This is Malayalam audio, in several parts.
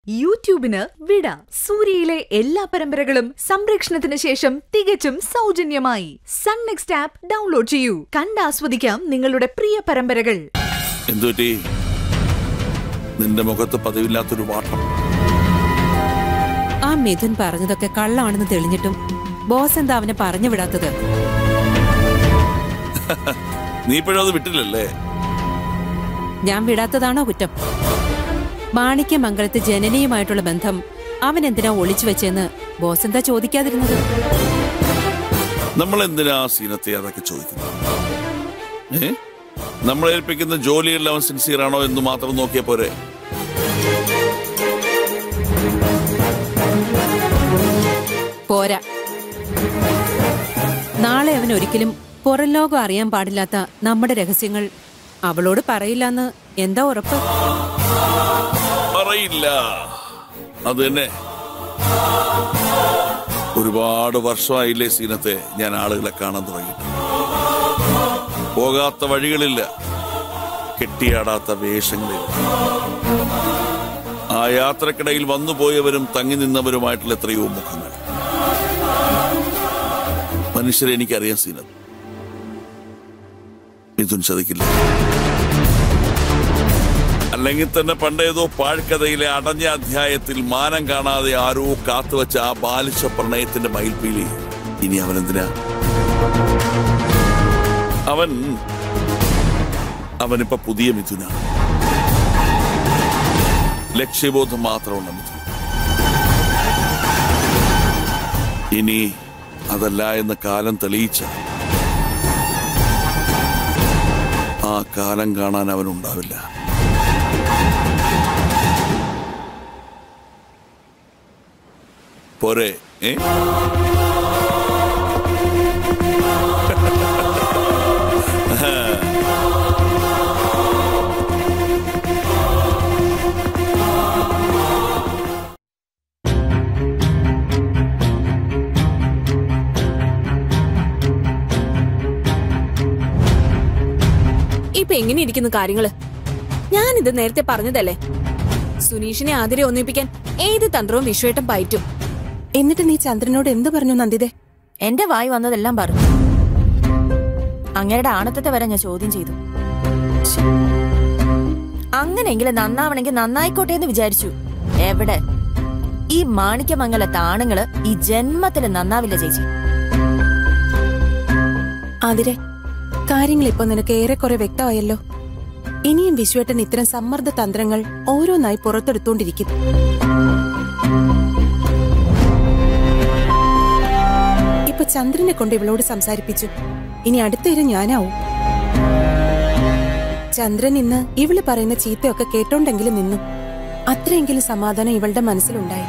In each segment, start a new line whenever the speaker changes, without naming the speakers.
യൂട്യൂബിന് വിട സൂര്യയിലെ എല്ലാ പരമ്പരകളും സംരക്ഷണത്തിന് ശേഷം തികച്ചും സൗജന്യമായി സൺ നെക്സ്റ്റ് ആപ്പ് ഡൗൺലോഡ് ചെയ്യൂ കണ്ടാസ്വദിക്കാം നിങ്ങളുടെ പ്രിയ പരമ്പരകൾ
എന്തുപറ്റി നിന്റെ മുഖത്ത് പതിവില്ലാത്തൊരു വാട്ടം
ആ മിഥുൻ പറഞ്ഞതൊക്കെ കള്ളാണെന്ന് തെളിഞ്ഞിട്ടും ബോസ് എന്താ അവനെ പറഞ്ഞു വിടാത്തത്
നീ ഇപ്പോഴും അത് വിട്ടില്ലല്ലേ
ഞാൻ വിടാത്തതാണോ കുറ്റം മാണിക്യമംഗലത്ത് ജനനിയുമായിട്ടുള്ള ബന്ധം അവൻ എന്തിനാ ഒളിച്ചു വെച്ചെന്ന് ബോസ് എന്താ ചോദിക്കാതിരുന്നത്
നമ്മൾ എന്തിനാ സീനത്തെ അതൊക്കെ ചോദിക്കുന്നത് ഏ നമ്മളെ ഏൽപ്പിക്കുന്ന ജോലിയെല്ലാം അവൻ സിൻസിയർ ആണോ എന്ന് മാത്രം നോക്കിയ പോരെ
പോരാ നാളെ അവൻ ഒരിക്കലും പുറം ലോകം അറിയാൻ പാടില്ലാത്ത നമ്മുടെ രഹസ്യങ്ങൾ അവളോട് പറയില്ലെന്ന് എന്താ ഉറപ്പ്
പറയില്ല അത് തന്നെ ഒരുപാട് വർഷമായില്ലേ സീനത്തെ ഞാൻ ആളുകളെ കാണാൻ തുടങ്ങിയിട്ട് പോകാത്ത വഴികളില്ല കെട്ടിയാടാത്ത വേഷങ്ങളിൽ ആ യാത്രക്കിടയിൽ വന്നുപോയവരും തങ്ങി നിന്നവരുമായിട്ടുള്ള എത്രയോ മുഖങ്ങൾ മനുഷ്യരെ എനിക്കറിയാം സീനത്ത് മിഥുൻ ചതിക്കില്ല അല്ലെങ്കിൽ തന്നെ പണ്ടേതോ പാഴ്ക്കഥയിലെ അടഞ്ഞ അധ്യായത്തിൽ മാനം കാണാതെ ആരോ കാത്തുവച്ച ആ ബാലിശ പ്രണയത്തിന്റെ മയിൽപ്പീലി ഇനി അവൻ എന്തിനാ അവൻ അവനിപ്പോ പുതിയ മിഥുനാണ് ലക്ഷ്യബോധം മാത്രമുള്ള മിഥുൻ ഇനി അതല്ല എന്ന് കാലം തെളിയിച്ച ആ കാലം കാണാൻ അവനുണ്ടാവില്ല പോരെ ഏ
ഇപ്പൊ എങ്ങനെ ഇരിക്കുന്നു കാര്യങ്ങള് ഞാനിത് നേരത്തെ പറഞ്ഞതല്ലേ സുനീഷിനെ ആതിരെ ഒന്നിപ്പിക്കാൻ ഏത് തന്ത്രവും വിശ്വേട്ടം പയറ്റും
എന്നിട്ട് നീ ചന്ദ്രനോട് എന്ത് പറഞ്ഞു നന്ദിതേ
എന്റെ വായി വന്നതെല്ലാം പറഞ്ഞു അങ്ങയുടെ ആണത്തത്തെ വരെ ഞാൻ ചോദ്യം ചെയ്തു അങ്ങനെയെങ്കിലും നന്നാവണമെങ്കിൽ നന്നായിക്കോട്ടെ എന്ന് വിചാരിച്ചു എവിടെ ഈ മാണിക്യമംഗലത്തെ ആണുങ്ങള് ഈ ജന്മത്തില് നന്നാവില്ല ചേച്ചി
ആതിരെ കാര്യങ്ങൾ ഇപ്പൊ നിനക്ക് ഏറെക്കുറെ വ്യക്തമായല്ലോ ഇനിയും വിശ്വേട്ടൻ ഇത്തരം സമ്മർദ്ദ തന്ത്രങ്ങൾ ഓരോന്നായി പുറത്തെടുത്തോണ്ടിരിക്കും ഇപ്പൊ ചന്ദ്രനെ കൊണ്ട് ഇവളോട് സംസാരിപ്പിച്ചു ഇനി അടുത്തയിരം ഞാനാവും ചന്ദ്രൻ ഇന്ന് ഇവള് പറയുന്ന ചീത്തയൊക്കെ കേട്ടോണ്ടെങ്കിലും നിന്നു അത്രയെങ്കിലും സമാധാനം ഇവളുടെ മനസ്സിലുണ്ടായി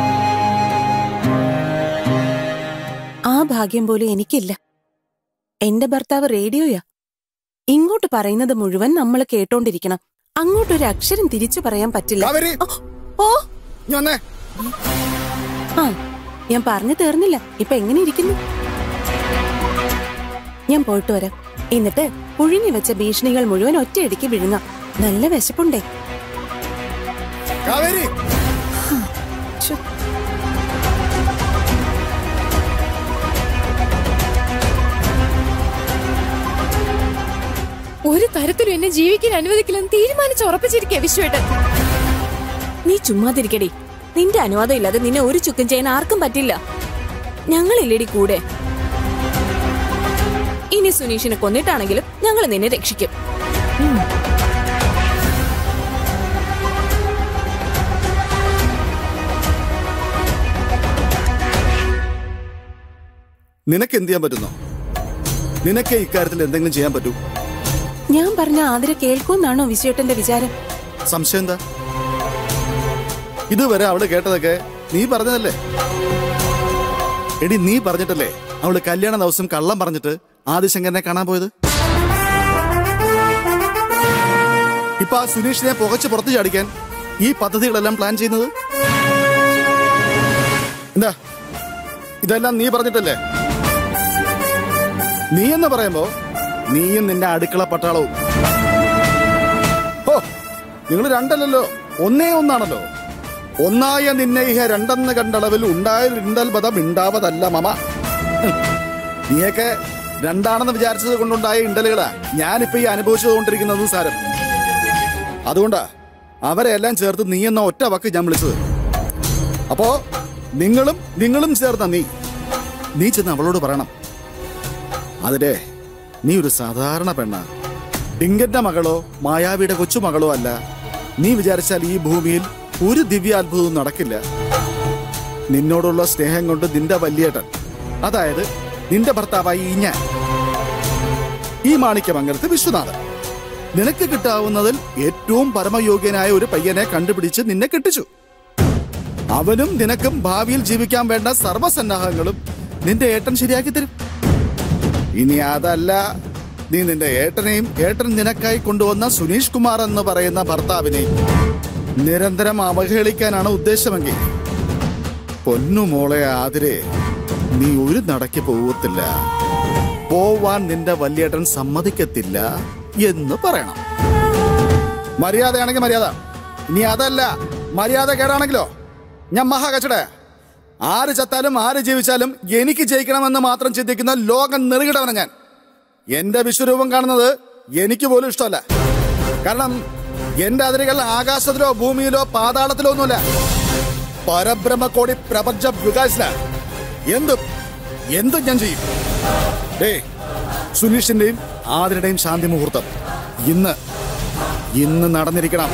ആ ഭാഗ്യം പോലും എനിക്കില്ല എന്റെ ഭർത്താവ് റേഡിയോയാ ഇങ്ങോട്ട് പറയുന്നത് മുഴുവൻ നമ്മൾ കേട്ടോണ്ടിരിക്കണം അങ്ങോട്ടൊരു അക്ഷരം തിരിച്ചു പറയാൻ പറ്റില്ല
കാവേരി
ഓ, ഓ
ഇങ്ങ് വന്നേ
ആ ഞാൻ പറഞ്ഞു തീർന്നില്ല ഇപ്പൊ എങ്ങനെ ഇരിക്കുന്നു ഞാൻ പോയിട്ട് വരാം എന്നിട്ട് പുഴുങ്ങി വെച്ച ഭീഷണികൾ മുഴുവൻ ഒറ്റയടിക്ക് വിഴുങ്ങാം നല്ല വിശപ്പുണ്ടേ
കാവേരി
ശ്ശോ.
ഒരു തരത്തിലും എന്നെ ജീവിക്കാൻ അനുവദിക്കില്ലെന്ന് തീരുമാനിച്ച് ഉറപ്പിച്ചിരിക്കേ വിശ്വേട്ടൻ നീ ചുമ്മാതിരിക്കടി നിന്റെ അനുവാദം ഇല്ലാതെ നിന്നെ ഒരു ചുക്കും ചെയ്യാൻ ആർക്കും പറ്റില്ല ഞങ്ങളില്ലേടി കൂടെ ഇനി സുനീഷിനെ കൊന്നിട്ടാണെങ്കിലും ഞങ്ങൾ നിന്നെ രക്ഷിക്കും
നിനക്ക് എന്ത് ചെയ്യാൻ പറ്റുന്നോ നിനക്ക് ഇക്കാര്യത്തിൽ എന്തെങ്കിലും ചെയ്യാൻ പറ്റൂ
ഞാൻ പറഞ്ഞ ആതിര കേൾക്കുമെന്നാണോ വിശ്വേട്ടന്റെ വിചാരം
സംശയം എന്താ ഇതുവരെ അവള് കേട്ടതൊക്കെ നീ പറഞ്ഞതല്ലേ എടി നീ പറഞ്ഞിട്ടല്ലേ അവള് കല്യാണ ദിവസം കള്ളം പറഞ്ഞിട്ട് ആദിശങ്കരനെ കാണാൻ പോയത് ഇപ്പൊ ആ സുനീഷിനെ പുകച്ച് പുറത്തു ചാടിക്കാൻ ഈ പദ്ധതികളെല്ലാം പ്ലാൻ ചെയ്യുന്നത് എന്താ ഇതെല്ലാം നീ പറഞ്ഞിട്ടല്ലേ നീ എന്ന് പറയുമ്പോ നീയും നിന്റെ അടുക്കള പട്ടാളവും ഓ നിങ്ങൾ രണ്ടല്ലല്ലോ ഒന്നേ ഒന്നാണല്ലോ ഒന്നായ നിന്നെ ഇഹ രണ്ടെന്ന് കണ്ടളവിൽ ഉണ്ടായൊരിണ്ടൽ പദം ഉണ്ടാവതല്ല മമ നീയൊക്കെ രണ്ടാണെന്ന് വിചാരിച്ചത് കൊണ്ടുണ്ടായ ഇണ്ടലുകളാ ഞാനിപ്പോ ഈ അനുഭവിച്ചുകൊണ്ടിരിക്കുന്നത് സാരം അതുകൊണ്ടാ അവരെ എല്ലാം ചേർത്ത് നീ എന്ന ഒറ്റ വാക്ക് ഞാൻ വിളിച്ചത് അപ്പോ നിങ്ങളും നിങ്ങളും ചേർന്ന നീ നീ ചെന്ന് അവളോട് പറയണം അതിരെ നീ ഒരു സാധാരണ പെണ്ണ ഡിങ്കന്റെ മകളോ മായാവിയുടെ കൊച്ചുമകളോ അല്ല നീ വിചാരിച്ചാൽ ഈ ഭൂമിയിൽ ഒരു ദിവ്യാത്ഭുതവും നടക്കില്ല നിന്നോടുള്ള സ്നേഹം കൊണ്ട് നിന്റെ വല്യേട്ടൻ അതായത് നിന്റെ ഭർത്താവായി ഈ ഞാൻ ഈ മാണിക്യമംഗലത്ത് വിശ്വനാഥൻ നിനക്ക് കിട്ടാവുന്നതിൽ ഏറ്റവും പരമയോഗ്യനായ ഒരു പയ്യനെ കണ്ടുപിടിച്ച് നിന്നെ കെട്ടിച്ചു അവനും നിനക്കും ഭാവിയിൽ ജീവിക്കാൻ വേണ്ട സർവ്വസന്നാഹങ്ങളും നിന്റെ ഏട്ടൻ ശരിയാക്കി തരും ഇനി അതല്ല നീ നിന്റെ ഏട്ടനെയും ഏട്ടൻ നിനക്കായി കൊണ്ടുവന്ന സുനീഷ് കുമാർ എന്ന് പറയുന്ന ഭർത്താവിനെയും നിരന്തരം അവഹേളിക്കാനാണ് ഉദ്ദേശമെങ്കിൽ പൊന്നുമോളെ ആതിരെ നീ ഒരു നടക്ക് പോവത്തില്ല പോവാൻ നിന്റെ വല്യേട്ടൻ സമ്മതിക്കത്തില്ല എന്ന് പറയണം മര്യാദയാണെങ്കിൽ മര്യാദ ഇനി അതല്ല മര്യാദ കേടാണെങ്കിലോ ഞാൻ മഹാകച്ചട ആര് ചത്താലും ആര് ജീവിച്ചാലും എനിക്ക് ജയിക്കണമെന്ന് മാത്രം ചിന്തിക്കുന്ന ലോകം നെറുകിടവന ഞാൻ എന്റെ വിശ്വരൂപം കാണുന്നത് എനിക്ക് പോലും ഇഷ്ടമല്ല കാരണം എന്റെ അതിരുകൾ ആകാശത്തിലോ ഭൂമിയിലോ പാതാളത്തിലോ ഒന്നുമില്ല പരബ്രഹ്മക്കോടി പ്രപഞ്ച വികാസില എന്തും എന്തും ഞാൻ ചെയ്യും ഡേ സുനീഷിന്റെയും ആതിരയുടെയും ശാന്തി മുഹൂർത്തം ഇന്ന് ഇന്ന് നടന്നിരിക്കണം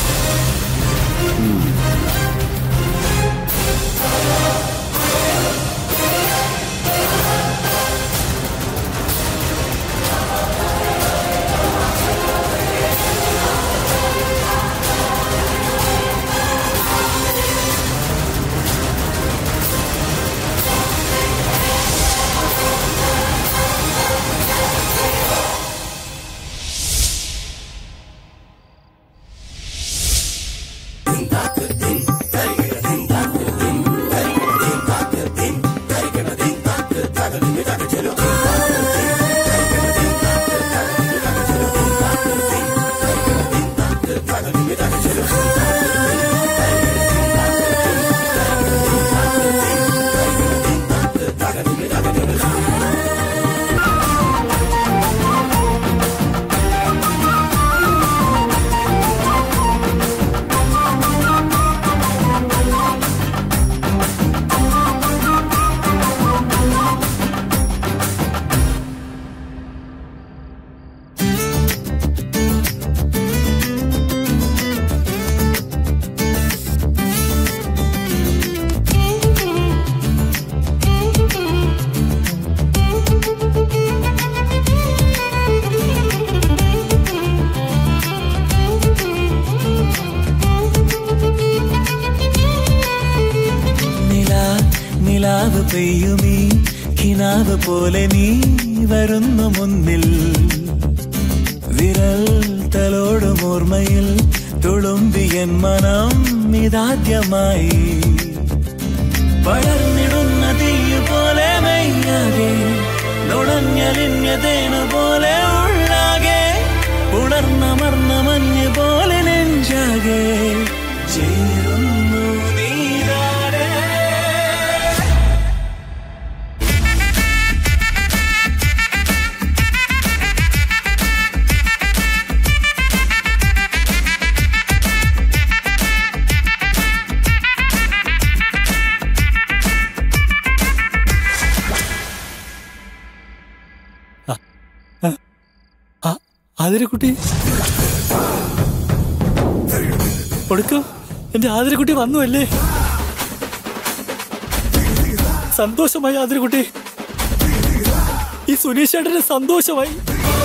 നിലാ നിലാവ് പെയ്യുമീ കിനാവ് പോലെ നീ വരുന്നു മുന്നിൽ വിരൽ തലോടും ഓർമ്മയിൽ തുളുമ്പിയൻ മനം ഇതാദ്യമായി വളർന്നിടുന്ന തീയു പോലെ മെയ്യാകെ നുണഞ്ഞലിഞ്ഞതേനു പോലെ ഉള്ളാകെ ഉണർന്നമർന്ന മഞ്ഞ് പോലെ നെഞ്ചാകെ ചേരുന്നു നീരാടേ ആതിരക്കുട്ടി ഒടുക്കം എന്റെ ആതിരക്കുട്ടി വന്നു അല്ലേ സന്തോഷമായി ആതിരക്കുട്ടി ഈ സുനീഷ് ചേട്ടന് സന്തോഷമായി